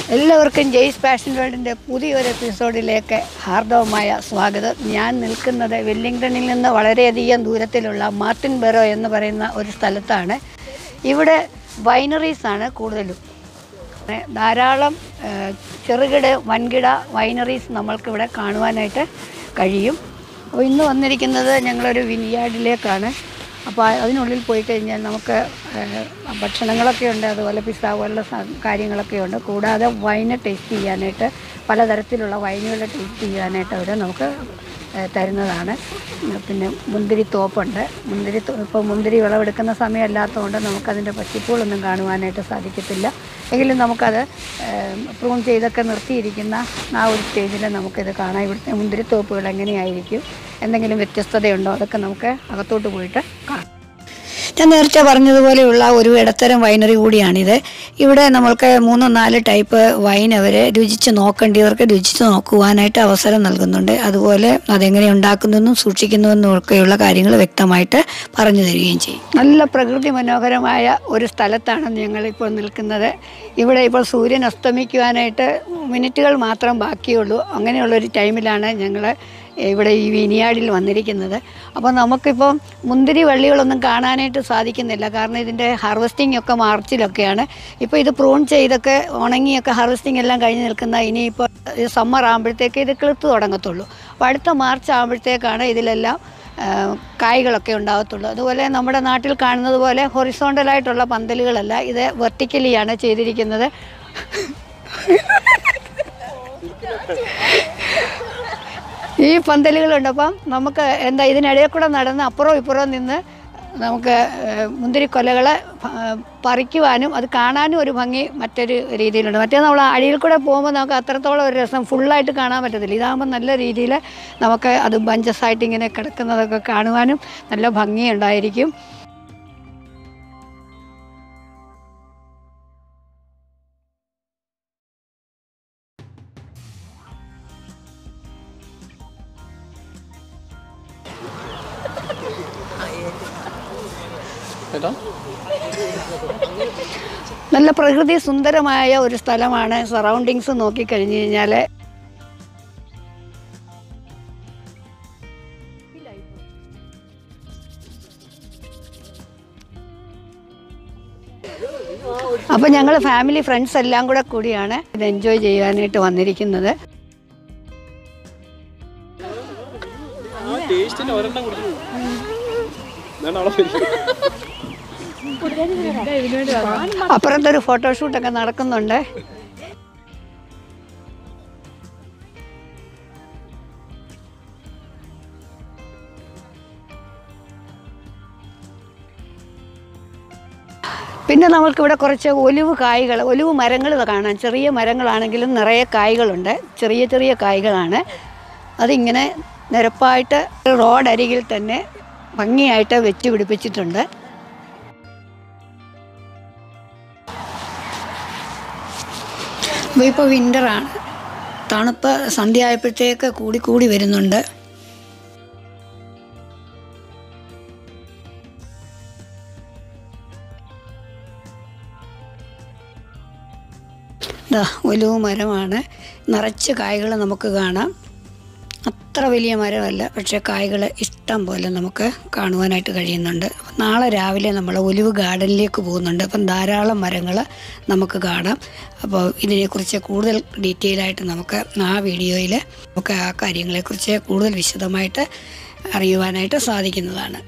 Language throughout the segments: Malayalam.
എല്ലാവർക്കും ജെയ്സ് പാഷൻ വേൾഡിൻ്റെ പുതിയൊരു എപ്പിസോഡിലേക്ക് ഹാർദവമായ സ്വാഗതം ഞാൻ നിൽക്കുന്നത് വെല്ലിംഗ്ടണിൽ നിന്ന് വളരെയധികം ദൂരത്തിലുള്ള മാർട്ടിൻ ബെറോ എന്ന് പറയുന്ന ഒരു സ്ഥലത്താണ് ഇവിടെ വൈനറീസ് ആണ് കൂടുതലും ഏ, ധാരാളം ഏ, ചെറുകിട വൻകിട വൈനറീസ് നമ്മൾക്കിവിടെ കാണുവാനായിട്ട് കഴിയും അപ്പോൾ ഇന്ന് വന്നിരിക്കുന്നത് ഞങ്ങളൊരു വിനിയാർഡിലേക്കാണ് അപ്പോൾ അതിനുള്ളിൽ പോയി കഴിഞ്ഞാൽ നമുക്ക് ഏ, ഭക്ഷണങ്ങളൊക്കെ ഉണ്ട് അതുപോലെ പിസ്സ പോലുള്ള സ- കാര്യങ്ങളൊക്കെ ഉണ്ട് കൂടാതെ വൈന് ടേസ്റ്റ് ചെയ്യാനായിട്ട് പലതരത്തിലുള്ള വൈനുകൾ ടേസ്റ്റ് ചെയ്യാനായിട്ട് അവർ നമുക്ക് ഏ, തരുന്നതാണ് പിന്നെ മുന്തിരി തോപ്പുണ്ട് മുന്തിരി തോ- ഇപ്പോൾ മുന്തിരി വിളവെടുക്കുന്ന സമയമല്ലാത്തതുകൊണ്ട് നമുക്കതിൻ്റെ പച്ചിപ്പുകളൊന്നും കാണുവാനായിട്ട് സാധിക്കത്തില്ല എങ്കിലും നമുക്കത് പ്രൂൺ ചെയ്തൊക്കെ നിർത്തിയിരിക്കുന്ന ആ ഒരു സ്റ്റേജിൽ നമുക്കിത് കാണാം ഇവിടുത്തെ മുന്തിരിത്തോപ്പുകൾ എങ്ങനെയായിരിക്കും എന്തെങ്കിലും വ്യത്യസ്തതയുണ്ടോ അതൊക്കെ നമുക്ക് അകത്തോട്ട് പോയിട്ട് കാണാം ഞാൻ നേരത്തെ പറഞ്ഞതുപോലെയുള്ള ഒരു ഇടത്തരം വൈനറി കൂടിയാണിത് ഇവിടെ നമ്മൾക്ക് മൂന്ന് നാല് ടൈപ്പ് വൈൻ അവർ രുചിച്ച് നോക്കേണ്ടവർക്ക് രുചിച്ച് നോക്കുവാനായിട്ട് അവസരം നൽകുന്നുണ്ട് അതുപോലെ അതെങ്ങനെ ഉണ്ടാക്കുന്നതെന്നും സൂക്ഷിക്കുന്നതെന്നും ഒക്കെയുള്ള കാര്യങ്ങൾ വ്യക്തമായിട്ട് പറഞ്ഞു തരികയും ചെയ്യും നല്ല പ്രകൃതി മനോഹരമായ ഒരു സ്ഥലത്താണ് ഞങ്ങളിപ്പോൾ നിൽക്കുന്നത് ഇവിടെ ഇപ്പോൾ സൂര്യൻ അസ്തമിക്കുവാനായിട്ട് മിനിറ്റുകൾ മാത്രം ബാക്കിയുള്ളൂ അങ്ങനെയുള്ളൊരു ടൈമിലാണ് ഞങ്ങൾ ഇവിടെ ഈ വിനിയാടിൽ വന്നിരിക്കുന്നത് അപ്പോൾ നമുക്കിപ്പോൾ മുന്തിരി വള്ളികളൊന്നും കാണാനായിട്ട് സാധിക്കുന്നില്ല കാരണം ഇതിൻ്റെ ഹാർവസ്റ്റിംഗ് ഒക്കെ മാർച്ചിലൊക്കെയാണ് ഇപ്പോൾ ഇത് പ്രൂൺ ചെയ്തൊക്കെ ഉണങ്ങിയൊക്കെ ഹാർവസ്റ്റിംഗ് എല്ലാം കഴിഞ്ഞ് നിൽക്കുന്ന ഇനിയിപ്പോൾ സമ്മർ ആകുമ്പോഴത്തേക്ക് ഇത് കിളുത്ത് തുടങ്ങത്തുള്ളൂ അപ്പോൾ അടുത്ത മാർച്ച് ആകുമ്പോഴത്തേക്കാണ് ഇതിലെല്ലാം ആ, കായ്കളൊക്കെ ഉണ്ടാകത്തുള്ളൂ അതുപോലെ നമ്മുടെ നാട്ടിൽ കാണുന്നത് പോലെ ഹൊറിസോണ്ടലായിട്ടുള്ള പന്തലുകളല്ല ഇത് വെർട്ടിക്കലിയാണ് ചെയ്തിരിക്കുന്നത് ഈ പന്തലുകളുണ്ട് അപ്പം നമുക്ക് എന്താ ഇതിനിടയിൽ കൂടെ നടന്ന് അപ്പുറവും ഇപ്പുറവും നിന്ന് നമുക്ക് ഏഹ്, മുന്തിരിക്കൊലകളെ പ- പറിക്കുവാനും അത് കാണാനും ഒരു ഭംഗി മറ്റൊരു രീതിയിലുണ്ട് മറ്റേ നമ്മൾ അടിയിൽ കൂടെ പോകുമ്പോൾ നമുക്ക് അത്രത്തോളം ഒരു രസം ഫുള്ളായിട്ട് കാണാൻ പറ്റത്തില്ല ഇതാകുമ്പോൾ നല്ല രീതിയിൽ നമുക്ക് അത് ബഞ്ചസായിട്ട് ഇങ്ങനെ കിടക്കുന്നതൊക്കെ കാണുവാനും നല്ല ഭംഗിയുണ്ടായിരിക്കും ഏട്ടാ നല്ല പ്രകൃതി സുന്ദരമായ ഒരു സ്ഥലമാണ് സറൗണ്ടിങ്സ് നോക്കിക്കഴിഞ്ഞ് കഴിഞ്ഞാൽ അപ്പോൾ ഞങ്ങൾ ഫാമിലി ഫ്രണ്ട്സ് എല്ലാം കൂടെ കൂടിയാണ് ഇത് എൻജോയ് ചെയ്യാനായിട്ട് വന്നിരിക്കുന്നത് ആ ടേസ്റ്റിന് ഒരെണ്ണം കുടിച്ചു ഇതാണ് അവിടെ പോയിരിക്കുന്നത്. അപ്പുറത്തൊരു ഫോട്ടോഷൂട്ടൊക്കെ നടക്കുന്നുണ്ട് പിന്നെ നമ്മൾക്കിവിടെ കുറച്ച് ഒലിവ് കായ്കൾ ഒലിവ് മരങ്ങൾ കാണാം ചെറിയ മരങ്ങളാണെങ്കിലും നിറയെ കായ്കളുണ്ട് ചെറിയ ചെറിയ കായ്കളാണ് അതിങ്ങനെ നിരപ്പായിട്ട് റോഡരികിൽ തന്നെ ഭംഗിയായിട്ട് വെച്ച് പിടിപ്പിച്ചിട്ടുണ്ട് അപ്പോൾ ഇപ്പോൾ വിൻ്ററാണ് തണുപ്പ് സന്ധ്യ ആയപ്പോഴത്തേക്ക് കൂടി കൂടി വരുന്നുണ്ട് ഇതാ ഒലുവ് മരമാണ് നിറച്ച് കായ്കൾ നമുക്ക് കാണാം അത്ര വലിയ മരമല്ല പക്ഷേ കായ്കൾ ഇഷ്ടം പോലെ നമുക്ക് കാണുവാനായിട്ട് കഴിയുന്നുണ്ട് അപ്പം നാളെ രാവിലെ നമ്മൾ ഒലിവ് ഗാർഡനിലേക്ക് പോകുന്നുണ്ട് അപ്പം ധാരാളം മരങ്ങൾ നമുക്ക് കാണാം അപ്പോൾ ഇതിനെക്കുറിച്ച് കൂടുതൽ ഡീറ്റെയിൽ ആയിട്ട് നമുക്ക് ആ വീഡിയോയിൽ നമുക്ക് ആ കാര്യങ്ങളെക്കുറിച്ച് കൂടുതൽ വിശദമായിട്ട് അറിയുവാനായിട്ട് സാധിക്കുന്നതാണ്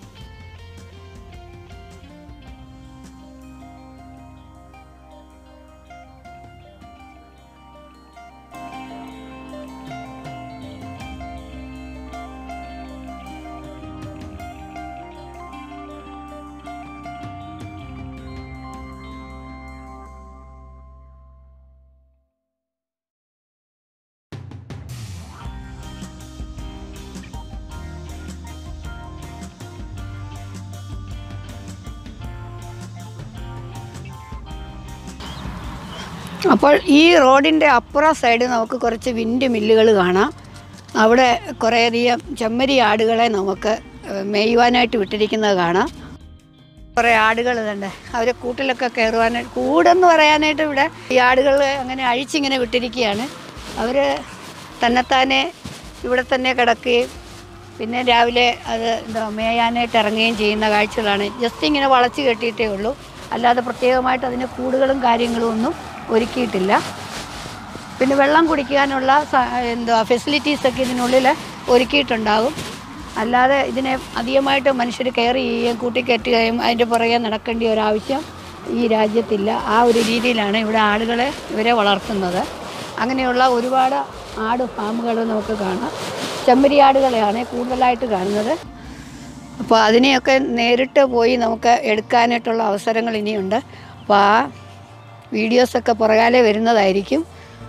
അപ്പോൾ ഈ റോഡിൻ്റെ അപ്പുറം സൈഡ് നമുക്ക് കുറച്ച് വിൻഡ് മില്ലുകൾ കാണാം അവിടെ കുറേയധികം ചെമ്മരി ആടുകളെ നമുക്ക് ഏഹ്, മേയുവാനായിട്ട് വിട്ടിരിക്കുന്നത് കാണാം കുറേ ആടുകൾ തന്നെ അവർ കൂട്ടിലൊക്കെ കയറുവാനായിട്ട് കൂടെന്ന് പറയാനായിട്ട് ഇവിടെ ഈ ആടുകൾ അങ്ങനെ അഴിച്ചിങ്ങനെ വിട്ടിരിക്കുകയാണ് അവർ തന്നെത്താനെ ഇവിടെ തന്നെ കിടക്കുകയും പിന്നെ രാവിലെ അത് എന്താ മേയാനായിട്ട് ഇറങ്ങുകയും ചെയ്യുന്ന കാഴ്ചകളാണ് ജസ്റ്റ് ഇങ്ങനെ വളച്ച് കെട്ടിയിട്ടേ ഉള്ളൂ അല്ലാതെ പ്രത്യേകമായിട്ട് അതിന് കൂടുകളും കാര്യങ്ങളും ഒന്നും ഒരുക്കിയിട്ടില്ല പിന്നെ വെള്ളം കുടിക്കാനുള്ള സ- എന്തുവാ ഫെസിലിറ്റീസൊക്കെ ഇതിനുള്ളിൽ ഒരുക്കിയിട്ടുണ്ടാകും അല്ലാതെ ഇതിനെ അധികമായിട്ട് മനുഷ്യർ കെയർ ചെയ്യുകയും കൂട്ടിക്കയറ്റുകയും അതിൻ്റെ പുറകെ നടക്കേണ്ട ഒരാവശ്യം ഈ രാജ്യത്തില്ല ആ ഒരു രീതിയിലാണ് ഇവിടെ ആടുകളെ ഇവരെ വളർത്തുന്നത് അങ്ങനെയുള്ള ഒരുപാട് ആട് ഫാമുകൾ നമുക്ക് കാണാം ചെമ്മരിയാടുകളെയാണ് കൂടുതലായിട്ട് കാണുന്നത് അപ്പോൾ അതിനെയൊക്കെ നേരിട്ട് പോയി നമുക്ക് എടുക്കാനായിട്ടുള്ള അവസരങ്ങൾ ഇനിയുണ്ട് അപ്പോൾ ആ വീഡിയോസൊക്കെ പുറകാലെ വരുന്നതായിരിക്കും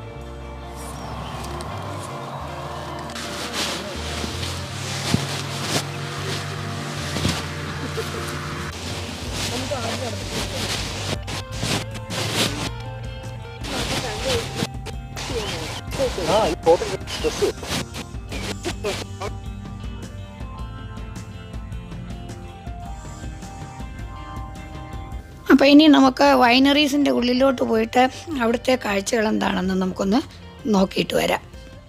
അപ്പോൾ ഇനി നമുക്ക് വൈനറീസിൻ്റെ ഉള്ളിലോട്ട് പോയിട്ട് അവിടുത്തെ കാഴ്ചകൾ എന്താണെന്ന് നമുക്കൊന്ന് നോക്കിയിട്ട് വരാം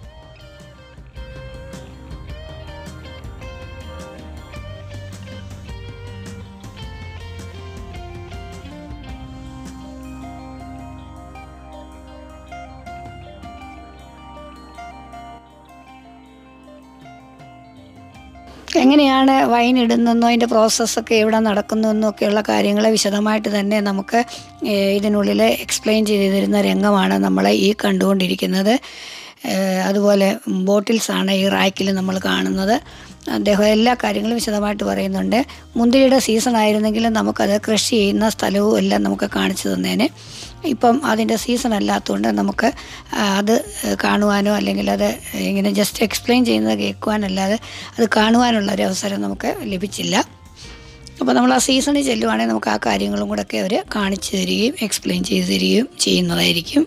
എങ്ങനെയാണ് വൈൻ ഇടുന്നതെന്നോ അതിൻ്റെ പ്രോസസ്സൊക്കെ എവിടെ നടക്കുന്നു ഒക്കെയുള്ള കാര്യങ്ങൾ വിശദമായിട്ട് തന്നെ നമുക്ക് ഏഹ്, ഇതിനുള്ളിൽ എക്സ്പ്ലെയിൻ ചെയ്ത് തരുന്ന രംഗമാണ് നമ്മൾ ഈ കണ്ടുകൊണ്ടിരിക്കുന്നത് ഏഹ്, അതുപോലെ ബോട്ടിൽസാണ് ഈ റാക്കിൽ നമ്മൾ കാണുന്നത് അദ്ദേഹം എല്ലാ കാര്യങ്ങളും വിശദമായിട്ട് പറയുന്നുണ്ട് മുന്തിരിയുടെ സീസൺ ആയിരുന്നെങ്കിൽ നമുക്കത് കൃഷി ചെയ്യുന്ന സ്ഥലവും എല്ലാം നമുക്ക് കാണിച്ചു തന്നേനെ ഇപ്പം അതിൻ്റെ സീസൺ അല്ലാത്തതുകൊണ്ട് നമുക്ക് ആ, അത് കാണുവാനോ അല്ലെങ്കിൽ അത് ഇങ്ങനെ ജസ്റ്റ് എക്സ്പ്ലെയിൻ ചെയ്യുന്നത് കേൾക്കുവാനല്ലാതെ അത് കാണുവാനുള്ള ഒരു അവസരം നമുക്ക് ലഭിച്ചില്ല അപ്പോൾ നമ്മൾ ആ സീസണിൽ ചെല്ലുവാണെങ്കിൽ നമുക്ക് ആ കാര്യങ്ങളും കൂടെ ഒക്കെ അവർ കാണിച്ചു തരികയും എക്സ്പ്ലെയിൻ ചെയ്തു തരികയും ചെയ്യുന്നതായിരിക്കും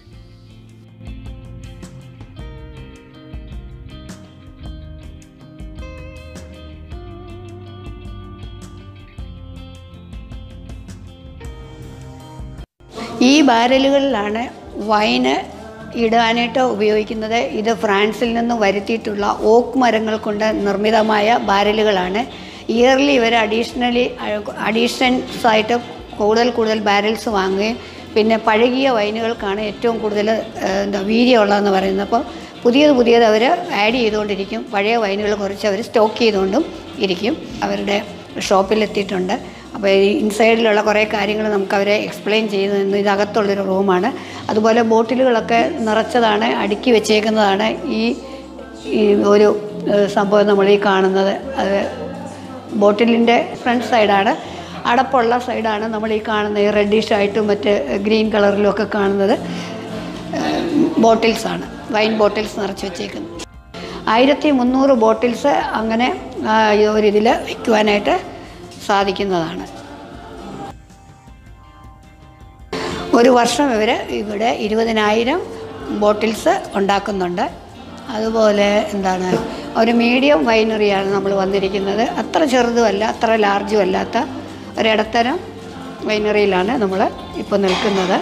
ഈ ബാരലുകളിലാണ് വൈന് ഇടാനായിട്ട് ഉപയോഗിക്കുന്നത് ഇത് ഫ്രാൻസിൽ നിന്ന് വരുത്തിയിട്ടുള്ള ഓക്ക് മരങ്ങൾ കൊണ്ട് നിർമ്മിതമായ ബാരലുകളാണ് ഇയർലി ഇവർ അഡീഷണലി അഡീഷൻസ് ആയിട്ട് കൂടുതൽ കൂടുതൽ ബാരൽസ് വാങ്ങുകയും പിന്നെ പഴകിയ വൈനുകൾക്കാണ് ഏറ്റവും കൂടുതൽ ഏഹ്, എന്താ വീര്യമുള്ളതെന്ന് പറയുന്നത് അപ്പോൾ പുതിയത് പുതിയത് അവർ ആഡ് ചെയ്തുകൊണ്ടിരിക്കും പഴയ വൈനുകൾ കുറച്ച് അവർ സ്റ്റോക്ക് ചെയ്തുകൊണ്ടും ഇരിക്കും അവരുടെ ഷോപ്പിലെത്തിയിട്ടുണ്ട് അപ്പോൾ ഈ ഇൻസൈഡിലുള്ള കുറേ കാര്യങ്ങൾ നമുക്ക് അവരെ എക്സ്പ്ലെയിൻ ചെയ്തു തന്നു ഇതകത്തുള്ളൊരു റൂമാണ് അതുപോലെ ബോട്ടിലുകളൊക്കെ നിറച്ചതാണ് അടുക്കി വെച്ചേക്കുന്നതാണ് ഈ ഈ ഒരു ഏഹ്, സംഭവം നമ്മൾ ഈ കാണുന്നത് അത് ബോട്ടിലിൻ്റെ ഫ്രണ്ട് സൈഡാണ് അടപ്പുള്ള സൈഡാണ് നമ്മൾ ഈ കാണുന്നത് ഈ റെഡിഷ് ആയിട്ടും മറ്റ് ഗ്രീൻ കളറിലും ഒക്കെ കാണുന്നത് ബോട്ടിൽസാണ് വൈൻ ബോട്ടിൽസ് നിറച്ച് വെച്ചേക്കുന്നത് ആയിരത്തി മുന്നൂറ് ബോട്ടിൽസ് അങ്ങനെ ആ, ഈ ഒരു ഇതിൽ വയ്ക്കുവാനായിട്ട് സാധിക്കുന്നതാണ് ഒരു വർഷം ഇവർ ഇവിടെ ഇരുപതിനായിരം ബോട്ടിൽസ് ഉണ്ടാക്കുന്നുണ്ട് അതുപോലെ എന്താണ് ഒരു മീഡിയം വൈനറിയാണ് നമ്മൾ വന്നിരിക്കുന്നത് അത്ര ചെറുതുമല്ല അത്ര ലാർജും അല്ലാത്ത ഒരിടത്തരം വൈനറിയിലാണ് നമ്മൾ ഇപ്പോൾ നിൽക്കുന്നത്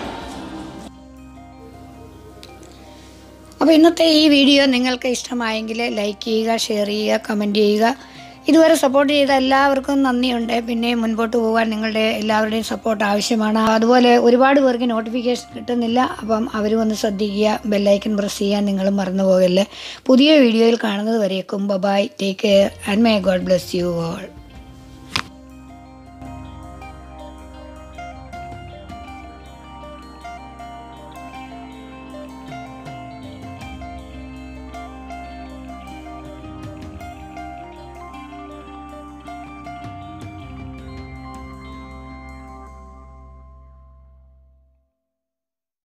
അപ്പോൾ ഇന്നത്തെ ഈ വീഡിയോ നിങ്ങൾക്ക് ഇഷ്ടമായെങ്കിൽ ലൈക്ക് ചെയ്യുക ഷെയർ ചെയ്യുക കമൻറ്റ് ചെയ്യുക ഇതുവരെ സപ്പോർട്ട് ചെയ്ത എല്ലാവർക്കും നന്ദിയുണ്ട് പിന്നെ മുൻപോട്ട് പോകാൻ നിങ്ങളുടെ എല്ലാവരുടെയും സപ്പോർട്ട് ആവശ്യമാണ് അതുപോലെ ഒരുപാട് പേർക്ക് നോട്ടിഫിക്കേഷൻ കിട്ടുന്നില്ല അപ്പം അവരും ഒന്ന് ശ്രദ്ധിക്കുക ബെല്ലൈക്കൻ പ്രസ് ചെയ്യാൻ നിങ്ങളും മറന്നു പോകല്ലേ പുതിയ വീഡിയോയിൽ കാണുന്നത് വരേക്കും bye take care and may God bless you all